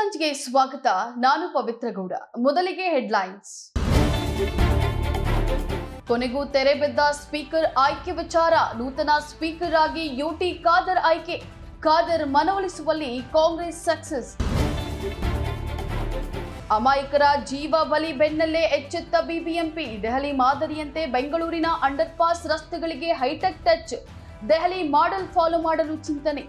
ಸಂಜೆಗೆ ಸ್ವಾಗತ ನಾನು ಪವಿತ್ರ ಗೌಡ ಮೊದಲಿಗೆ ಹೆಡ್ಲೈನ್ಸ್ ಕೊನೆಗೂ ತೆರೆ ಬಿದ್ದ ಸ್ಪೀಕರ್ ಆಯ್ಕೆ ವಿಚಾರ ನೂತನ ಸ್ಪೀಕರ್ ಆಗಿ ಯುಟಿ ಖಾದರ್ ಆಯ್ಕೆ ಖಾದರ್ ಮನವೊಲಿಸುವಲ್ಲಿ ಕಾಂಗ್ರೆಸ್ ಸಕ್ಸಸ್ ಅಮಾಯಕರ ಜೀವ ಬಲಿ ಬೆನ್ನಲ್ಲೇ ಎಚ್ಚೆತ್ತ ಬಿಬಿಎಂಪಿ ದೆಹಲಿ ಮಾದರಿಯಂತೆ ಬೆಂಗಳೂರಿನ ಅಂಡರ್ ಪಾಸ್ ರಸ್ತೆಗಳಿಗೆ hitech touch Delhi model follow ಮಾಡಲು ಚಿಂತನೆ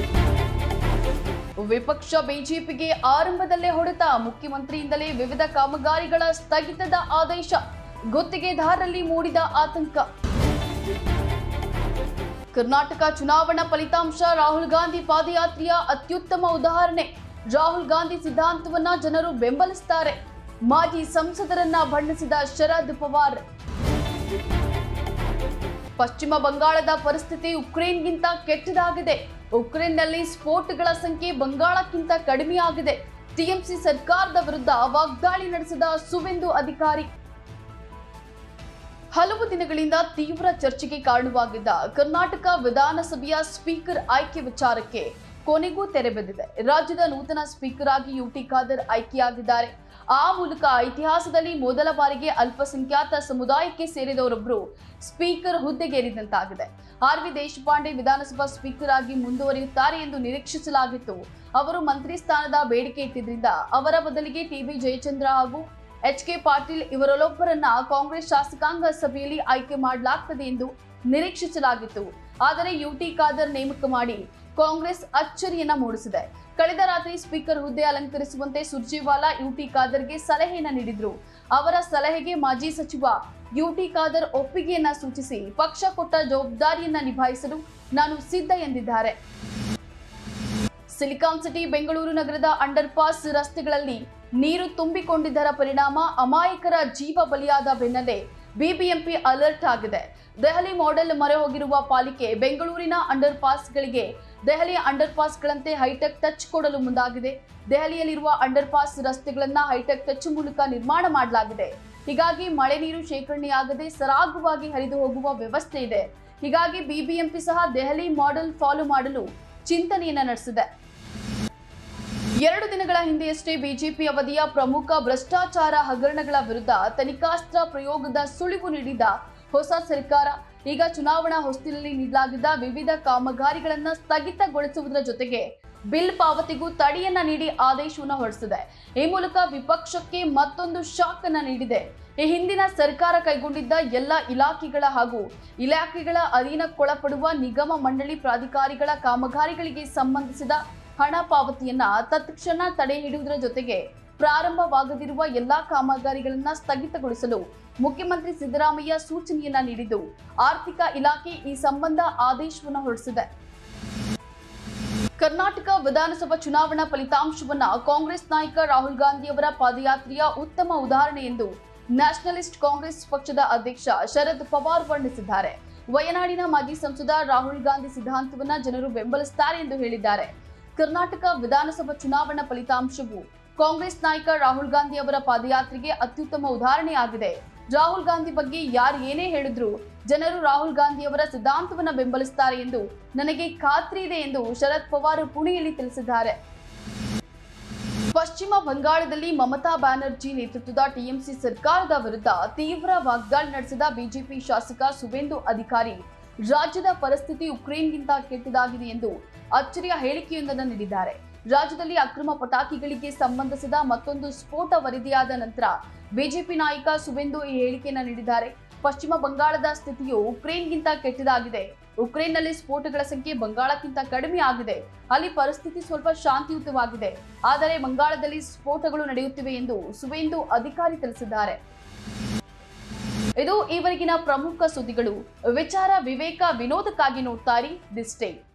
ವಿಪಕ್ಷ ಬಿಜೆಪಿಗೆ ಆರಂಭದಲ್ಲೇ ಹೊಡೆತ ಮುಖ್ಯಮಂತ್ರಿಯಿಂದಲೇ ವಿವಿಧ ಕಾಮಗಾರಿಗಳ ಸ್ಥಗಿತದ ಆದೇಶ ಗುತ್ತಿಗೆದಾರರಲ್ಲಿ ಮೂಡಿದ ಆತಂಕ ಕರ್ನಾಟಕ ಚುನಾವಣಾ ಫಲಿತಾಂಶ ರಾಹುಲ್ ಗಾಂಧಿ ಪಾದಯಾತ್ರೆಯ ಅತ್ಯುತ್ತಮ ಉದಾಹರಣೆ ರಾಹುಲ್ ಗಾಂಧಿ ಸಿದ್ಧಾಂತವನ್ನ ಜನರು ಬೆಂಬಲಿಸುತ್ತಾರೆ ಮಾಜಿ ಸಂಸದರನ್ನ ಬಣ್ಣಿಸಿದ ಶರದ್ ಪವಾರ್ ಪಶ್ಚಿಮ ಬಂಗಾಳದ ಪರಿಸ್ಥಿತಿ ಉಕ್ರೇನ್ಗಿಂತ ಕೆಟ್ಟದಾಗಿದೆ ಉಕ್ರೇನ್ನಲ್ಲಿ ಸ್ಫೋಟಗಳ ಸಂಖ್ಯೆ ಬಂಗಾಳಕ್ಕಿಂತ ಕಡಿಮೆಯಾಗಿದೆ ಟಿಎಂಸಿ ಸರ್ಕಾರದ ವಿರುದ್ಧ ವಾಗ್ದಾಳಿ ನಡೆಸಿದ ಸುವೆಂದು ಅಧಿಕಾರಿ ಹಲವು ದಿನಗಳಿಂದ ತೀವ್ರ ಚರ್ಚೆಗೆ ಕಾರಣವಾಗಿದ್ದ ಕರ್ನಾಟಕ ವಿಧಾನಸಭೆಯ ಸ್ಪೀಕರ್ ಆಯ್ಕೆ ವಿಚಾರಕ್ಕೆ ಕೊನೆಗೂ ತೆರೆ ಬಿದ್ದಿದೆ ರಾಜ್ಯದ ನೂತನ ಸ್ಪೀಕರ್ ಆಗಿ ಯುಟಿ ಖಾದರ್ ಆಯ್ಕೆಯಾಗಿದ್ದಾರೆ ಆ ಮೂಲಕ ಇತಿಹಾಸದಲ್ಲಿ ಮೊದಲ ಬಾರಿಗೆ ಅಲ್ಪಸಂಖ್ಯಾತ ಸಮುದಾಯಕ್ಕೆ ಸೇರಿದವರೊಬ್ಬರು ಸ್ಪೀಕರ್ ಹುದ್ದೆಗೇರಿದಂತಾಗಿದೆ R V Deshpande Vidhana Sabha speaker ಆಗಿ ಮುಂದುವರಿಯುತ್ತಾರೆ ಎಂದು ನಿರೀಕ್ಷಿಸಲಾಗಿತ್ತು ಅವರು ಮಂತ್ರಿ ಸ್ಥಾನದ ಬೇಡಿಕೆ ಇಟ್ಟಿದ್ರಿಂದ ಅವರ ಬದಲಿಗೆ ಟಿಬಿ ಜಯಚಂದ್ರ ಹಾಗೂ ಎಚ್ ಕೆ ಪಾಟೀಲ್ ಇವರಲ್ಲೊಬ್ಬರನ್ನ ಕಾಂಗ್ರೆಸ್ ಶಾಸಕಾಂಗ ಸಭೆಯಲ್ಲಿ ಆಯ್ಕೆ ಮಾಡಲಾಗ್ತದೆ ಎಂದು ನಿರೀಕ್ಷಿಸಲಾಗಿತ್ತು ಆದರೆ ಯುಟಿ ಖಾದರ್ ನೇಮಕ ಮಾಡಿ ಕಾಂಗ್ರೆಸ್ ಅಚ್ಚರಿಯನ್ನ ಮೂಡಿಸಿದೆ ಕಳೆದ ರಾತ್ರಿ ಸ್ಪೀಕರ್ ಹುದ್ದೆ ಅಲಂಕರಿಸುವಂತೆ ಸುರ್ಜೇವಾಲಾ ಯುಟಿ ಖಾದರ್ಗೆ ಸಲಹೆಯನ್ನ ನೀಡಿದ್ರು ಅವರ ಸಲಹೆಗೆ ಮಾಜಿ ಸಚಿವ ಯುಟಿ ಖಾದರ್ ಒಪ್ಪಿಗೆಯನ್ನ ಸೂಚಿಸಿ ಪಕ್ಷ ಕೊಟ್ಟ ಜವಾಬ್ದಾರಿಯನ್ನ ನಿಭಾಯಿಸಲು ನಾನು ಸಿದ್ಧ ಎಂದಿದ್ದಾರೆ ಸಿಲಿಕಾನ್ ಸಿಟಿ ಬೆಂಗಳೂರು ನಗರದ ಅಂಡರ್ ಪಾಸ್ ರಸ್ತೆಗಳಲ್ಲಿ ನೀರು ತುಂಬಿಕೊಂಡಿದ್ದರ ಪರಿಣಾಮ ಅಮಾಯಕರ ಜೀವ ಬಲಿಯಾದ ಬೆನ್ನಲ್ಲೇ ಬಿಬಿಎಂಪಿ ಅಲರ್ಟ್ ಆಗಿದೆ ದೆಹಲಿ ಮಾಡೆಲ್ ಮೊರೆ ಹೋಗಿರುವ ಪಾಲಿಕೆ ಬೆಂಗಳೂರಿನ ಅಂಡರ್ ಪಾಸ್ಗಳಿಗೆ ದೆಹಲಿಯ ಅಂಡರ್ ಪಾಸ್ಗಳಂತೆ ಹೈಟೆಕ್ ಟಚ್ ಕೊಡಲು ಮುಂದಾಗಿದೆ ದೆಹಲಿಯಲ್ಲಿರುವ ಅಂಡರ್ ಪಾಸ್ ರಸ್ತೆಗಳನ್ನ ಹೈಟೆಕ್ ಟಚ್ ಮೂಲಕ ನಿರ್ಮಾಣ ಮಾಡಲಾಗಿದೆ ಹೀಗಾಗಿ ಮಳೆ ನೀರು ಶೇಖರಣೆಯಾಗದೆ ಸರಾಗವಾಗಿ ಹರಿದು ಹೋಗುವ ವ್ಯವಸ್ಥೆ ಇದೆ ಹೀಗಾಗಿ ಬಿಬಿಎಂಪಿ ಸಹ ದೆಹಲಿ ಮಾಡೆಲ್ ಫಾಲೋ ಮಾಡಲು ಚಿಂತನೆಯನ್ನ ನಡೆಸಿದೆ ಎರಡು ದಿನಗಳ ಹಿಂದೆಯಷ್ಟೇ ಬಿಜೆಪಿ ಅವಧಿಯ ಪ್ರಮುಖ ಭ್ರಷ್ಟಾಚಾರ ಹಗರಣಗಳ ವಿರುದ್ಧ ತನಿಖಾಸ್ತ್ರ ಪ್ರಯೋಗದ ಸುಳಿವು ನೀಡಿದ ಹೊಸ ಸರ್ಕಾರ ಈಗ ಚುನಾವಣಾ ಹೊಸ್ತಿಲಲ್ಲಿ ನೀಡಲಾಗಿದ್ದ ವಿವಿಧ ಕಾಮಗಾರಿಗಳನ್ನ ಸ್ಥಗಿತಗೊಳಿಸುವುದರ ಜೊತೆಗೆ ಬಿಲ್ ಪಾವತಿಗೂ ತಡೆಯನ್ನ ನೀಡಿ ಆದೇಶವನ್ನು ಹೊರಡಿಸಿದೆ ಈ ಮೂಲಕ ವಿಪಕ್ಷಕ್ಕೆ ಮತ್ತೊಂದು ಶಾಕ್ ಅನ್ನ ನೀಡಿದೆ ಈ ಹಿಂದಿನ ಸರ್ಕಾರ ಕೈಗೊಂಡಿದ್ದ ಎಲ್ಲ ಇಲಾಖೆಗಳ ಹಾಗೂ ಇಲಾಖೆಗಳ ಅಧೀನಕ್ಕೊಳಪಡುವ ನಿಗಮ ಮಂಡಳಿ ಪ್ರಾಧಿಕಾರಿಗಳ ಕಾಮಗಾರಿಗಳಿಗೆ ಸಂಬಂಧಿಸಿದ ಹಣ ಪಾವತಿಯನ್ನ ತತ್ಕ್ಷಣ ತಡೆ ಹಿಡಿಯುವುದರ ಜೊತೆಗೆ ಪ್ರಾರಂಭವಾಗದಿರುವ ಎಲ್ಲಾ ಕಾಮಗಾರಿಗಳನ್ನ ಸ್ಥಗಿತಗೊಳಿಸಲು ಮುಖ್ಯಮಂತ್ರಿ ಸಿದ್ದರಾಮಯ್ಯ ಸೂಚನೆಯನ್ನ ನೀಡಿದ್ದು ಆರ್ಥಿಕ ಇಲಾಖೆ ಈ ಸಂಬಂಧ ಆದೇಶವನ್ನು ಹೊರಡಿಸಿದೆ ಕರ್ನಾಟಕ ವಿಧಾನಸಭಾ ಚುನಾವಣಾ ಫಲಿತಾಂಶವನ್ನ ಕಾಂಗ್ರೆಸ್ ನಾಯಕ ರಾಹುಲ್ ಗಾಂಧಿ ಅವರ ಪಾದಯಾತ್ರೆಯ ಉತ್ತಮ ಉದಾಹರಣೆ ಎಂದು ನ್ಯಾಷನಲಿಸ್ಟ್ ಕಾಂಗ್ರೆಸ್ ಪಕ್ಷದ ಅಧ್ಯಕ್ಷ ಶರದ್ ಪವಾರ್ ವರ್ಣಿಸಿದ್ದಾರೆ ವಯನಾಡಿನ ಮಾಜಿ ಸಂಸದ ರಾಹುಲ್ ಗಾಂಧಿ ಸಿದ್ಧಾಂತವನ್ನ ಜನರು ಬೆಂಬಲಿಸುತ್ತಾರೆ ಎಂದು ಹೇಳಿದ್ದಾರೆ ಕರ್ನಾಟಕ ವಿಧಾನಸಭಾ ಚುನಾವಣಾ ಫಲಿತಾಂಶವು ಕಾಂಗ್ರೆಸ್ ನಾಯಕ ರಾಹುಲ್ ಗಾಂಧಿ ಅವರ ಪಾದಯಾತ್ರೆಗೆ ಅತ್ಯುತ್ತಮ ಉದಾಹರಣೆಯಾಗಿದೆ ರಾಹುಲ್ ಗಾಂಧಿ ಬಗ್ಗೆ ಯಾರು ಏನೇ ಹೇಳಿದ್ರು ಜನರು ರಾಹುಲ್ ಗಾಂಧಿ ಅವರ ಸಿದ್ಧಾಂತವನ್ನ ಬೆಂಬಲಿಸುತ್ತಾರೆ ಎಂದು ನನಗೆ ಖಾತ್ರಿ ಇದೆ ಎಂದು ಶರದ್ ಪವಾರ್ ಪುಣೆಯಲ್ಲಿ ತಿಳಿಸಿದ್ದಾರೆ ಪಶ್ಚಿಮ ಬಂಗಾಳದಲ್ಲಿ ಮಮತಾ ಬ್ಯಾನರ್ಜಿ ನೇತೃತ್ವದ ಟಿಎಂಸಿ ಸರ್ಕಾರದ ವಿರುದ್ಧ ತೀವ್ರ ವಾಗ್ದಾಳಿ ನಡೆಸಿದ ಬಿಜೆಪಿ ಶಾಸಕ ಸುವೇಂದು ಅಧಿಕಾರಿ ರಾಜ್ಯದ ಪರಿಸ್ಥಿತಿ ಉಕ್ರೇನ್ಗಿಂತ ಕೆಟ್ಟದಾಗಿದೆ ಎಂದು ಅಚ್ಚರಿಯ ಹೇಳಿಕೆಯೊಂದನ್ನು ನೀಡಿದ್ದಾರೆ ರಾಜ್ಯದಲ್ಲಿ ಅಕ್ರಮ ಪಟಾಕಿಗಳಿಗೆ ಸಂಬಂಧಿಸಿದ ಮತ್ತೊಂದು ಸ್ಫೋಟ ವರದಿಯಾದ ನಂತರ ಬಿಜೆಪಿ ನಾಯಕ ಸುವೇಂದು ಈ ಹೇಳಿಕೆಯನ್ನು ನೀಡಿದ್ದಾರೆ ಪಶ್ಚಿಮ ಬಂಗಾಳದ ಸ್ಥಿತಿಯು ಉಕ್ರೇನ್ಗಿಂತ ಕೆಟ್ಟದಾಗಿದೆ ಉಕ್ರೇನ್ನಲ್ಲಿ ಸ್ಫೋಟಗಳ ಸಂಖ್ಯೆ ಬಂಗಾಳಕ್ಕಿಂತ ಕಡಿಮೆ ಆಗಿದೆ ಅಲ್ಲಿ ಪರಿಸ್ಥಿತಿ ಸ್ವಲ್ಪ ಶಾಂತಿಯುತವಾಗಿದೆ ಆದರೆ ಬಂಗಾಳದಲ್ಲಿ ಸ್ಫೋಟಗಳು ನಡೆಯುತ್ತಿವೆ ಎಂದು ಸುವೇಂದು ಅಧಿಕಾರಿ ತಿಳಿಸಿದ್ದಾರೆ ಇದು ಈವರೆಗಿನ ಪ್ರಮುಖ ಸುದ್ದಿಗಳು ವಿಚಾರ ವಿವೇಕ ವಿನೋದಕ್ಕಾಗಿ ನೋಡ್ತಾರಿ ದಿಸ್ ಡೇ